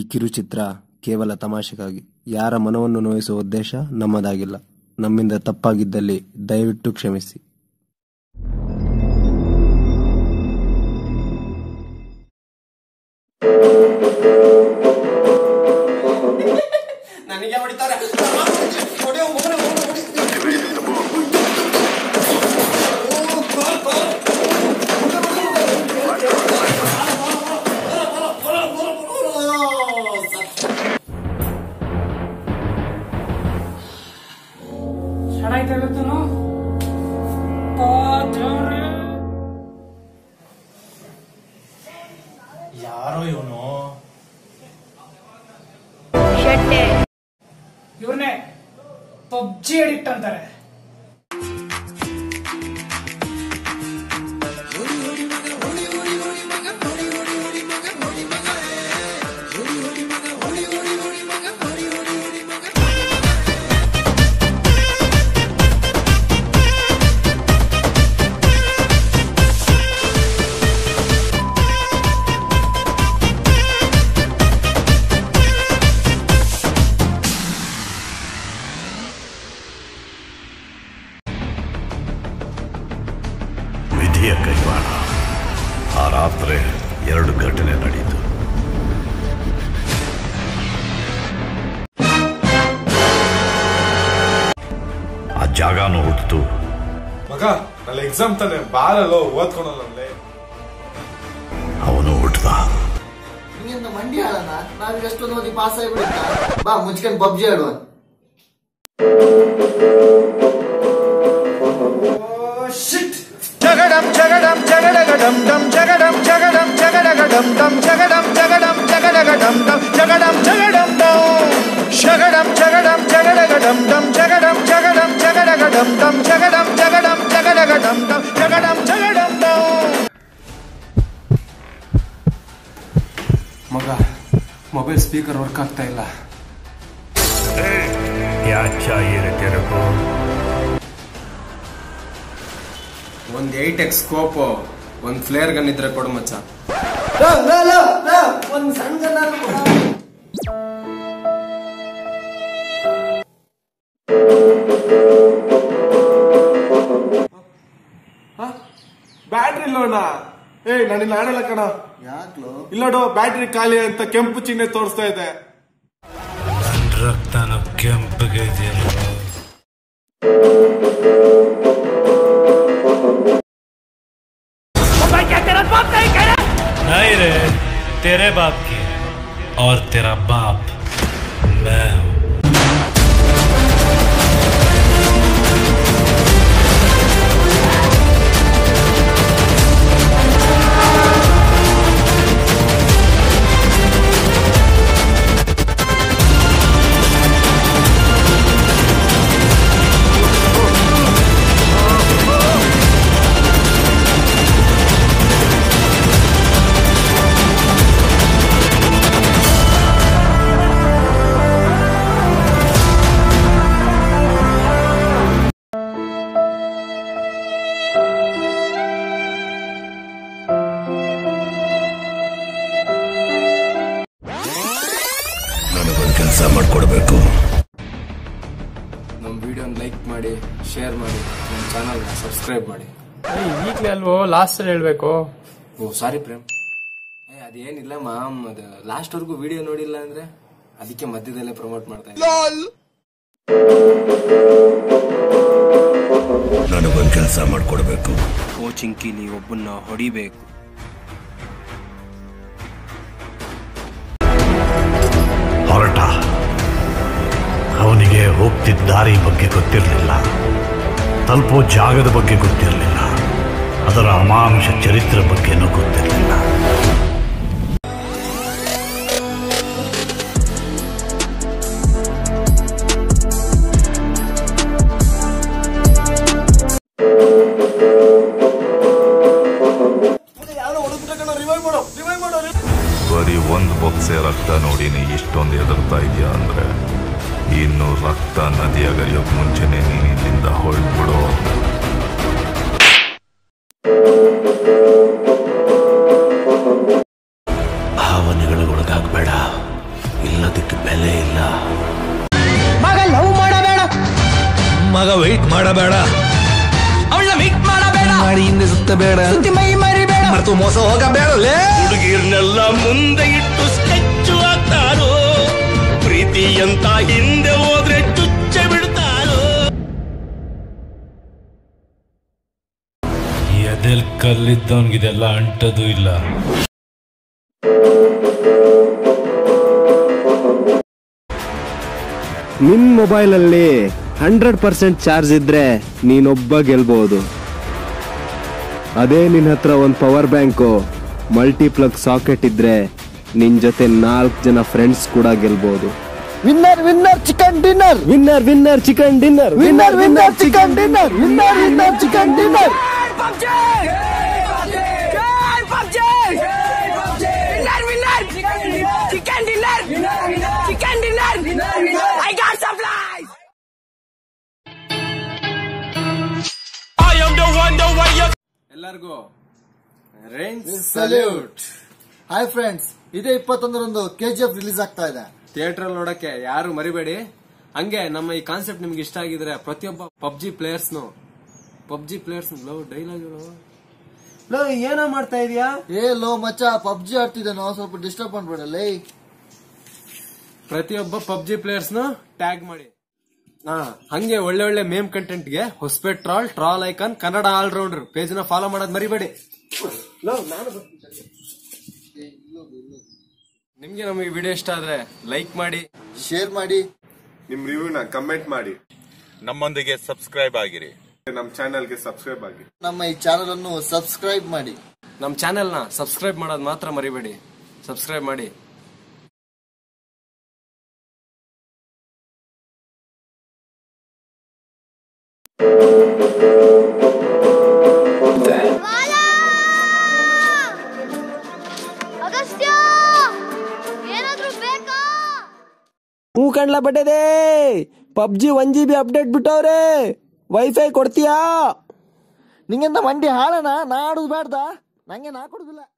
ಕಿರುಚಿತ್ರ ಕೇವಲ ತಮಾಷೆಗಾಗಿ ಯಾರ ಮನವನ್ನು ನೋಯಿಸುವ ಉದ್ದೇಶ ನಮ್ಮದಾಗಿಲ್ಲ ನಮ್ಮಿಂದ ತಪ್ಪಾಗಿದ್ದಲ್ಲಿ ದಯವಿಟ್ಟು ಕ್ಷಮಿಸಿ ನನಗೆ ಹೊಡಿತಾರೆ ಹೊಡೆಯೋ ಮಗನ ಶಡಾಯ್ತಾ ಇವತ್ತು ಯಾರೋ ಇವನು ಇವ್ರನ್ನೇ ಪಬ್ಜಿ ಅಡಿಕ್ಟ್ ಅಂತಾರೆ ವಿಧಿಯ ಕೈವಾಡ ಆ ರಾತ್ರಿ ಎರಡು ಘಟನೆ ನಡೆಯಿತು ಆ ಜಾಗನೂ ಹುಟ್ಟಿತು ಮಗ ನನ್ನ ಎಕ್ಸಾಮ್ ತಾನೆ ಬಾರಲ್ಲೋ ಓದ್ಕೊಳಲ್ಲೇ ಅವನು ಹುಟ್ಟದ ನಿಂಗಿಂದ ಮಂಡಿ ಆಳನ ನಾವೀಗ ಅಷ್ಟೊಂದು ಓದಿ ಪಾಸ್ ಆಗಿಬಿಡುತ್ತಾ ಬಾ ಮುಚ್ಕೊಂಡು ಪಬ್ಜಿ ಆಡುವ ಜಗಡಂ ಜಗಡಂ ಜಗಡಗಡಂ ಡಂ ಜಗಡಂ ಜಗಡಂ ಜಗಡಗಡಂ ಡಂ ಜಗಡಂ ಜಗಡಂ ಜಗಡಗಡಂ ಡಂ ಜಗಡಂ ಜಗಡಂ ಡಂ ಶಗಡಂ ಜಗಡಂ ಜಗಡಗಡಂ ಡಂ ಜಗಡಂ ಜಗಡಂ ಜಗಡಗಡಂ ಡಂ ಜಗಡಂ ಜಗಡಂ ಜಗಡಗಡಂ ಡಂ ಜಗಡಂ ಜಗಡಂ ಡಂ ಮಗ ಮೊಬೈಲ್ ಸ್ಪೀಕರ್ ವರ್ಕ್ ಆಗ್ತಾ ಇಲ್ಲ क्या चाहिए रे तेरे को ಒಂದ್ ಏಟ್ ಎಕ್ಸ್ ಸ್ಕೋಪ್ ಒಂದ್ ಫ್ಲೇರ್ ಗನ್ ಇದ್ರೆ ಕೊಡು ಮಚ್ಚ ಒಂದ್ ಸಣ್ಣ ಜನ ಬ್ಯಾಟ್ರಿ ಇಲ್ಲೋಣ ಏಯ್ ನಾನಿಲ್ಲ ಆಡಲ್ಲ ಕಣ ಯಾಕ್ಲೋ ಇಲ್ಲೋಡು ಬ್ಯಾಟ್ರಿ ಖಾಲಿ ಅಂತ ಕೆಂಪು ಚಿಹ್ನೆ ತೋರಿಸ್ತಾ ಇದೆ ರಕ್ತನ ಕೆಂಪಗೆ ಇದೆಯಲ್ಲ नहीं रे तेरे बाप की और तेरा बाप मैं हूँ ನನಗೊಂದು ಕೆಲಸ ಮಾಡಿಕೊಡ್ಬೇಕು ನಮ್ಮ ವಿಡಿಯೋನ ಲೈಕ್ ಮಾಡಿ ಶೇರ್ ಮಾಡಿ ನಮ್ಮ ಚಾನಲ್ ಸಬ್ಸ್ಕ್ರೈಬ್ ಮಾಡಿ ಈಗ್ಲೇ ಅಲ್ವೋ ಲಾಸ್ಟ್ ಹೇಳ್ಬೇಕು ಓ ಸಾರಿ ಪ್ರೇಮ್ ಏ ಅದೇನಿಲ್ಲ ಮಾಮ್ ಅದು ಲಾಸ್ಟ್ ವರ್ಗು ವಿಡಿಯೋ ನೋಡಿಲ್ಲ ಅಂದ್ರೆ ಅದಕ್ಕೆ ಮಧ್ಯದಲ್ಲೇ ಪ್ರಮೋಟ್ ಮಾಡ್ತಾ ಇದ್ದೀನಿ ನನಗೊಂದು ಕೆಲಸ ಮಾಡಿಕೊಡ್ಬೇಕು ಕೋಚಿಂಗ್ ನೀವು ಒಬ್ಬನ್ನ ಹೊಡಿಬೇಕು ಹೊರಟ ಅವನಿಗೆ ಹೋಗ್ತಿದ್ದ ದಾರಿ ಬಗ್ಗೆ ಗೊತ್ತಿರಲಿಲ್ಲ ತಲುಪೋ ಜಾಗದ ಬಗ್ಗೆ ಗೊತ್ತಿರಲಿಲ್ಲ ಅದರ ಅಮಾನುಷ ಚರಿತ್ರೆ ಬಗ್ಗೆನೂ ಗೊತ್ತಿರಲಿಲ್ಲ ಬರೀ ಒಂದು ಬೊಕ್ಸೆ ರಕ್ತ ನೋಡಿ ನೀ ಇಷ್ಟೊಂದು ಹೆದರ್ತಾ ಇದೆಯಾ ಅಂದ್ರೆ ಇನ್ನು ರಕ್ತ ನದಿಯಾಗರಿಯೋಕ್ ಮುಂಚೆನೆ ನೀನು ಇಲ್ಲಿಂದ ಹೊರಟ್ಬಿಡು ಭಾವನೆಗಳಿಗೆ ಒಳಗಾಗಬೇಡ ಸುತ್ತ ಬೇಡ ಮೈ ಮರಿಬೇಡ ಮರೆತು ಮೋಸ ಹೋಗಬೇಡಲೇ ಹುಡುಗಿರ್ನೆಲ್ಲ ಮುಂದೆ ಇಟ್ಟು ಸ್ಕೆಚ್ ಆಗ್ತಾರೋ ಪ್ರೀತಿ ಅಂತ ಹಿಂದೆ ಹೋದ್ರೆ ಚುಚ್ಚ ಬಿಡ್ತಾರೋ ಎದೆಲ್ ಕಲ್ಲಿದ್ದವನ್ಗಿದೆಲ್ಲ ಅಂಟದು ಇಲ್ಲ ನಿನ್ ಮೊಬೈಲಲ್ಲಿ ಹಂಡ್ರೆಡ್ ಪರ್ಸೆಂಟ್ ಚಾರ್ಜ್ ಇದ್ರೆ ನೀನೊಬ್ಬ ಗೆಲ್ಬಹುದು ಅದೇ ನಿನ್ ಹತ್ರ ಒಂದು ಪವರ್ ಬ್ಯಾಂಕು ಮಲ್ಟಿಪ್ಲಗ್ ಸಾಕೆಟ್ ಇದ್ರೆ ನಿನ್ ಜೊತೆ ನಾಲ್ಕು ಜನ ಫ್ರೆಂಡ್ಸ್ ಕೂಡ ಗೆಲ್ಬಹುದು winner winner chicken dinner winner winner chicken dinner winner winner chicken dinner winner winner chicken dinner I am the one the way you ಎಲ್ಲರಿಗೂ ರೇಂಜ್ ಸಲ್ಯೂಟ್ ಹಾಯ್ ಫ್ರೆಂಡ್ಸ್ ಇದೇ ಇಪ್ಪತ್ತೊಂದರಂದು ಕೆಜಿಎಫ್ ರಿಲೀಸ್ ಆಗ್ತಾ ಇದೆ ಥಿಯೇಟರ್ ಅಲ್ಲಿ ನೋಡಕ್ಕೆ ಯಾರು ಮರಿಬೇಡಿ ಹಂಗೆ ನಮ್ಮ ಈ ಕಾನ್ಸೆಪ್ಟ್ ನಿಮ್ಗೆ ಇಷ್ಟ ಆಗಿದ್ರೆ ಪ್ರತಿಯೊಬ್ಬ ಪಬ್ಜಿ ಪ್ಲೇಯರ್ಸ್ನು ಪಬ್ಜಿ ಪ್ಲೇಯರ್ಸ್ ಲವ್ ಡೈಲಾಗ್ ಲೋ ಏನೋ ಮಾಡ್ತಾ ಇದೀಯಾ ಏ ಲೋ ಮಚ್ಚ ಪಬ್ಜಿ ಆಡ್ತಿದ್ದಾನೋ ಸ್ವಲ್ಪ ಡಿಸ್ಟರ್ಬ್ ಮಾಡ್ಬೇಡಲ್ಲ ಪ್ರತಿಯೊಬ್ಬ ಪಬ್ಜಿ ಪ್ಲೇಯರ್ಸ್ನು ಟ್ಯಾಗ್ ಮಾಡಿ ಹಾ ಹಂಗೆ ಒಳ್ಳೆ ಒಳ್ಳೆ ಮೇಮ್ ಕಂಟೆಂಟ್ ಗೆ Hospet troll troll icon Kannada allrounder ಪೇಜ್ ನ ಫಾಲೋ ಮಾಡೋದ್ ಮರಿಬೇಡಿ ಲೋ, ನಾನು ಬರ್ತೀನಿ. ನಿಮ್ಗೆ ನಮ್ಮ ಈ ವಿಡಿಯೋ ಇಷ್ಟ ಆದ್ರೆ ಲೈಕ್ ಮಾಡಿ ಶೇರ್ ಮಾಡಿ ನಿಮ್ ರಿವ್ಯೂನ ಕಮೆಂಟ್ ಮಾಡಿ ನಮ್ಮೊಂದಿಗೆ ಸಬ್ಸ್ಕ್ರೈಬ್ ಆಗಿರಿ ನಮ್ ಚಾನೆಲ್ಗೆ ಸಬ್ಸ್ಕ್ರೈಬ್ ಆಗಿ ನಮ್ಮ ಈ ಚಾನಲ್ ಅನ್ನು ಸಬ್ಸ್ಕ್ರೈಬ್ ಮಾಡಿ ನಮ್ಮ ಚಾನೆಲ್ ನ ಸಬ್ಸ್ಕ್ರೈಬ್ ಮಾಡೋದ್ ಮಾತ್ರ ಮರಿಬೇಡಿ ಸಬ್ಸ್ಕ್ರೈಬ್ ಮಾಡಿ ಅಗಸ್ತ್ಯ ಏನಾದ್ರೂ ಬೇಕಾ ಹೂ ಕಣ್ಲ ಬಟ್ಟದೆ PUBG one G B update ಬಿಟ್ಟವ್ರೆ ವೈಫೈ ಕೊಡ್ತೀಯಾ ನಿಂಗೆಂತ ಮಂಡಿ ಹಾಳನ ನಾ ಆಡುದು ಬೇಡ್ದ ನಂಗೆ ನಾ ಕೊಡುದಿಲ್ಲ